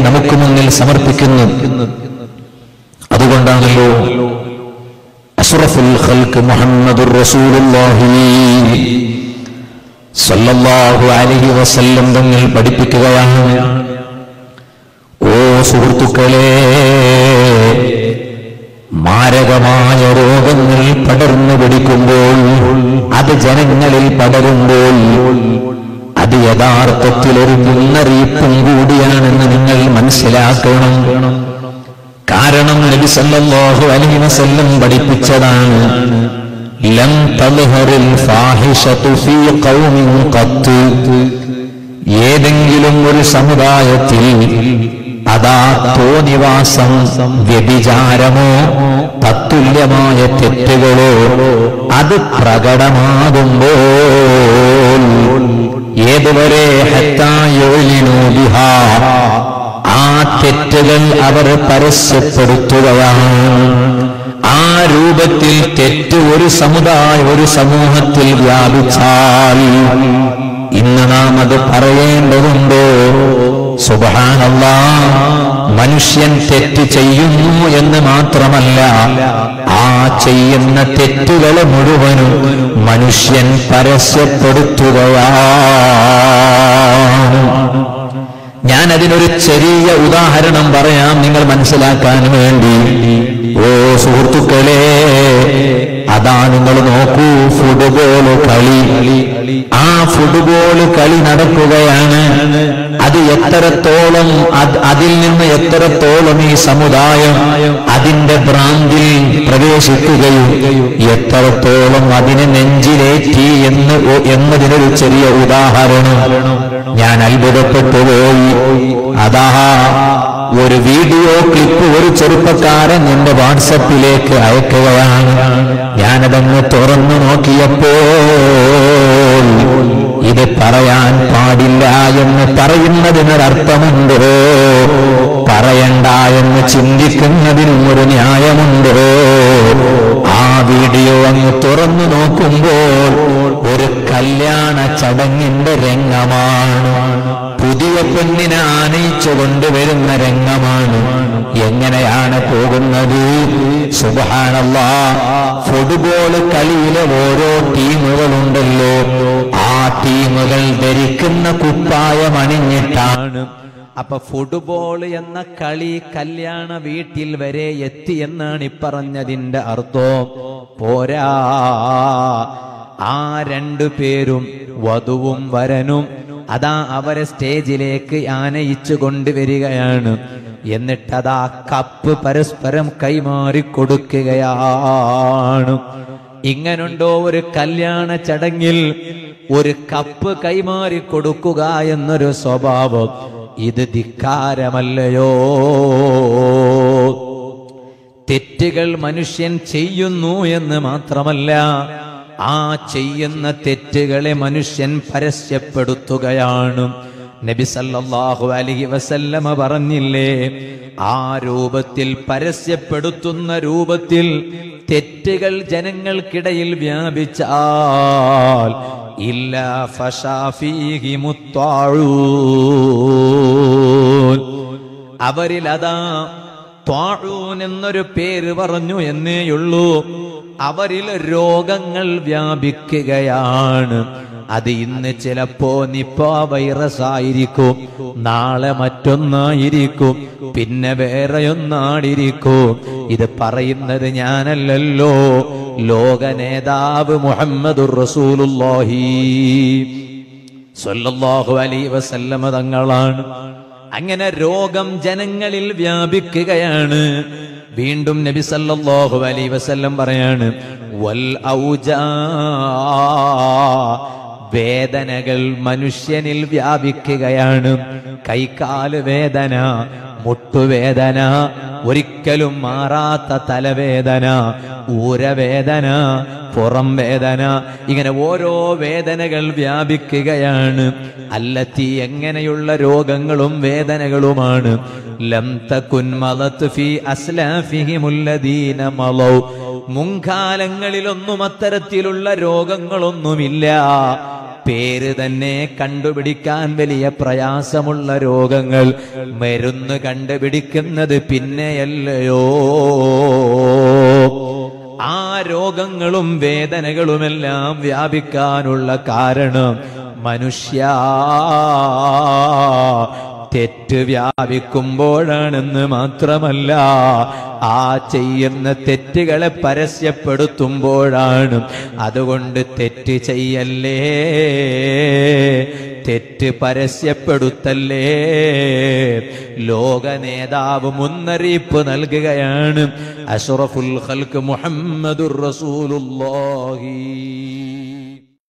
നമുക്ക് മുന്നിൽ സമർപ്പിക്കുന്നു അതുകൊണ്ടാണല്ലോ അഷ്റഫുൽ ഖൽക്ക് മുഹമ്മദുർ റസൂലുള്ളാഹി സല്ലല്ലാഹു അലൈഹി വസല്ലം തങ്ങൾ പഠിപ്പിക്കുകയാണ് ഓ സുഹൃത്തുക്കളെ മാരകമായ രോഗങ്ങൾ പടർന്നു പിടിക്കുമ്പോൾ അത് ജനങ്ങളിൽ പടരുമ്പോൾ അത് യഥാർത്ഥത്തിൽ ഒരു മുന്നറിയിപ്പും കൂടിയാണെന്ന് നിങ്ങൾ മനസ്സിലാക്കണം കാരണം നബി സല്ലല്ലാഹു അലൈഹി വസല്ലം പഠിപ്പിച്ചതാണ് ലം തൽഹറിൽ ഫാഹിഷതു ഫീ ഖൗമിൻ ഖത്ത് ഏതെങ്കിലും ഒരു സമുദായത്തിൽ അതാ തോന്നിവാസം വ്യഭിചാരമോ തത്തുല്യമായ തെറ്റുകളോ അത് പ്രകടമാകുമ്പോൾ ഏതുവരെ ഹത്തായോലിനോ ബിഹാ ആ തെറ്റുകൾ അവർ പരസ്യപ്പെടുത്തുകയാണ് ആ രൂപത്തിൽ തെറ്റ് ഒരു സമുദായ ഒരു സമൂഹത്തിൽ വ്യാപിച്ചാൽ ഇന്ന് നാം അത് പറയേണ്ടതുണ്ടോ സുബാനല്ല മനുഷ്യൻ തെറ്റ് ചെയ്യുന്നു എന്ന് മാത്രമല്ല ആ ചെയ്യുന്ന തെറ്റുകളെ മുഴുവനും മനുഷ്യൻ പരസ്യപ്പെടുത്തുകയാണ് ഞാൻ അതിനൊരു ചെറിയ ഉദാഹരണം പറയാം നിങ്ങൾ മനസ്സിലാക്കാൻ വേണ്ടി ഓ സുഹൃത്തുക്കളെ അതാ നിങ്ങൾ നോക്കൂ ഫുട്ബോൾ കളി ആ ഫുട്ബോൾ കളി നടക്കുകയാണ് അത് എത്രത്തോളം അത് അതിൽ നിന്ന് എത്രത്തോളം ഈ സമുദായം അതിന്റെ ഭ്രാന്തിൽ പ്രവേശിക്കുകയും എത്രത്തോളം അതിനെ നെഞ്ചിലേറ്റി എന്ന് ഒ- എന്നതിനൊരു ചെറിയ ഉദാഹരണം ഞാൻ അത്ഭുതപ്പെട്ടു പോയി അതാ ഒരു വീഡിയോ ക്ലിപ്പ് ഒരു ചെറുപ്പക്കാരൻ എന്റെ വാട്സപ്പിലേക്ക് അയക്കുകയാണ് ഞാനതങ്ങ് തുറന്നു നോക്കിയപ്പോൾ ഇത് പറയാൻ പാടില്ല എന്ന് പറയുന്നതിനൊരർത്ഥമുണ്ടോ പറയണ്ട എന്ന് ചിന്തിക്കുന്നതിനും ഒരു ന്യായമുണ്ടോ ആ വീഡിയോ അങ്ങ് തുറന്നു നോക്കുമ്പോൾ ഒരു കല്യാണ ചടങ്ങിന്റെ രംഗമാണ് പുതിയ പെണ്ണിനെ ആനയിച്ചു കൊണ്ടുവരുന്ന രംഗമാണ് എങ്ങനെയാണ് പോകുന്നത് സുബാനല്ല ഫുട്ബോൾ കളിയിലെ ഓരോ ടീമുകളുണ്ടല്ലോ ആ ടീമുകൾ ധരിക്കുന്ന കുപ്പായം അണിഞ്ഞിട്ടാണ് അപ്പൊ ഫുട്ബോൾ എന്ന കളി കല്യാണ വീട്ടിൽ വരെ എത്തി എന്നാണ് ഇപ്പറഞ്ഞതിന്റെ അർത്ഥം പോരാ ആ രണ്ടു പേരും വധുവും വരനും അതാ അവരെ സ്റ്റേജിലേക്ക് ആനയിച്ചു കൊണ്ടുവരികയാണ് എന്നിട്ടതാ കപ്പ് പരസ്പരം കൈമാറി കൊടുക്കുകയാണ് ഇങ്ങനുണ്ടോ ഒരു കല്യാണ ചടങ്ങിൽ ഒരു കപ്പ് കൈമാറി കൊടുക്കുക എന്നൊരു സ്വഭാവം ഇത് ധിക്കാരമല്ലയോ തെറ്റുകൾ മനുഷ്യൻ ചെയ്യുന്നു എന്ന് മാത്രമല്ല ആ ചെയ്യുന്ന തെറ്റുകളെ മനുഷ്യൻ പരസ്യപ്പെടുത്തുകയാണ് നബി സല്ലല്ലാഹു അലൈഹി വസല്ലമ പറഞ്ഞില്ലേ ആ രൂപത്തിൽ പരസ്യപ്പെടുത്തുന്ന രൂപത്തിൽ തെറ്റുകൾ ജനങ്ങൾക്കിടയിൽ വ്യാപിച്ചാൽ ഇല്ല ഫഷാഫീഹി മുത്താഴൂൻ അവരിൽ അതാ ത്വാഴൂൻ എന്നൊരു പേര് പറഞ്ഞു എന്നേയുള്ളൂ അവരിൽ രോഗങ്ങൾ വ്യാപിക്കുകയാണ് അത് ഇന്ന് ചിലപ്പോ നിപ്പ വൈറസ് ആയിരിക്കും നാളെ മറ്റൊന്നായിരിക്കും പിന്നെ വേറെയൊന്നാടിരിക്കും ഇത് പറയുന്നത് ഞാനല്ലല്ലോ ലോക നേതാവ് മുഹമ്മദുർ റസൂലുള്ളാഹി സ്വല്ലല്ലാഹു അലൈഹി വസല്ലമ തങ്ങളാണ് അങ്ങനെ രോഗം ജനങ്ങളിൽ വ്യാപിക്കുകയാണ് വീണ്ടും നബി സല്ലല്ലാഹു അലൈഹി വസല്ലം പറയാണ് വൽ ഔജാ വേദനകൾ മനുഷ്യനിൽ വ്യാപിക്കുകയാണ് കൈകാല് വേദന മുട്ടുവേദന ഒരിക്കലും മാറാത്ത തലവേദന ഊരവേദന പുറം വേദന ഇങ്ങനെ ഓരോ വേദനകൾ വ്യാപിക്കുകയാണ് അല്ലത്തി എങ്ങനെയുള്ള രോഗങ്ങളും വേദനകളുമാണ് ലം തകുൻ മലത്ത് ഫി അസ്ലാഫിഹിമുല്ലദീന മലൗ മുൻകാലങ്ങളിലൊന്നും അത്തരത്തിലുള്ള രോഗങ്ങളൊന്നുമില്ല പേര് തന്നെ കണ്ടുപിടിക്കാൻ വലിയ പ്രയാസമുള്ള രോഗങ്ങൾ മരുന്ന് കണ്ടുപിടിക്കുന്നത് പിന്നെയല്ലയോ ആ രോഗങ്ങളും വേദനകളുമെല്ലാം വ്യാപിക്കാനുള്ള കാരണം മനുഷ്യ തെറ്റ് വ്യാപിക്കുമ്പോഴാണെന്ന് മാത്രമല്ല ആ ചെയ്യുന്ന തെറ്റുകളെ പരസ്യപ്പെടുത്തുമ്പോഴാണ് അതുകൊണ്ട് തെറ്റ് ചെയ്യല്ലേ തെറ്റ് പരസ്യപ്പെടുത്തല്ലേ ലോക നേതാവ് മുന്നറിയിപ്പ് നൽകുകയാണ് അഷ്റഫുൽ ഖൽക്ക് മുഹമ്മദുർ റസൂലുള്ളാഹി